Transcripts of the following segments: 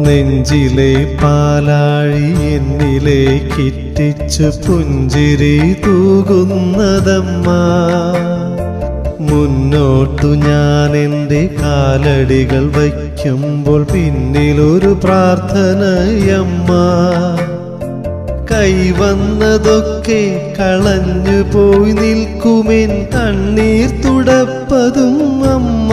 നെഞ്ചിലെ പാലാഴി എന്നിലെ കിറ്റിച്ചു പുഞ്ചിരി തൂകുന്നതമ്മ മുന്നോട്ടു ഞാൻ എൻ്റെ കാലടികൾ വയ്ക്കുമ്പോൾ പിന്നിലൊരു പ്രാർത്ഥനയമ്മ കൈവന്നതൊക്കെ കളഞ്ഞു പോയി നിൽക്കുമെൻ കണ്ണീർ തുടപ്പതും അമ്മ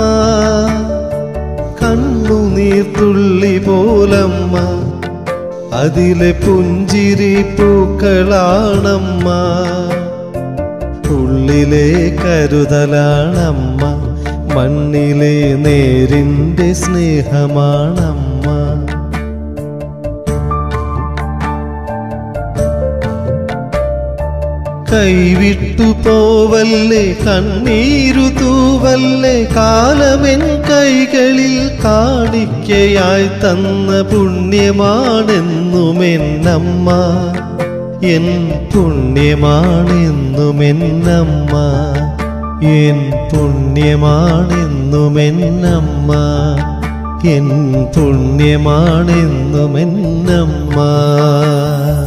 കണ്ണുനീർ തുള്ളി പോലമ്മ അതിലെ പുഞ്ചിരി പൂക്കളാണമ്മ ഉള്ളിലെ കരുതലാണമ്മ മണ്ണിലെ നേരിൻ്റെ സ്നേഹമാണമ്മ കൈവിട്ടു പോവല്ലേ കണ്ണീരു തൂവല്ലേ കാലമെൻ കൈകളിൽ കാണിക്കയായി തന്ന പുണ്യമാണെന്നുമെന്നമ്മ എൻ പുണ്യമാണെന്നുമെന്നമ്മ എൻ പുണ്യമാണെന്നുമെന്നമ്മ എൻ പുണ്യമാണെന്നുമെന്നമ്മ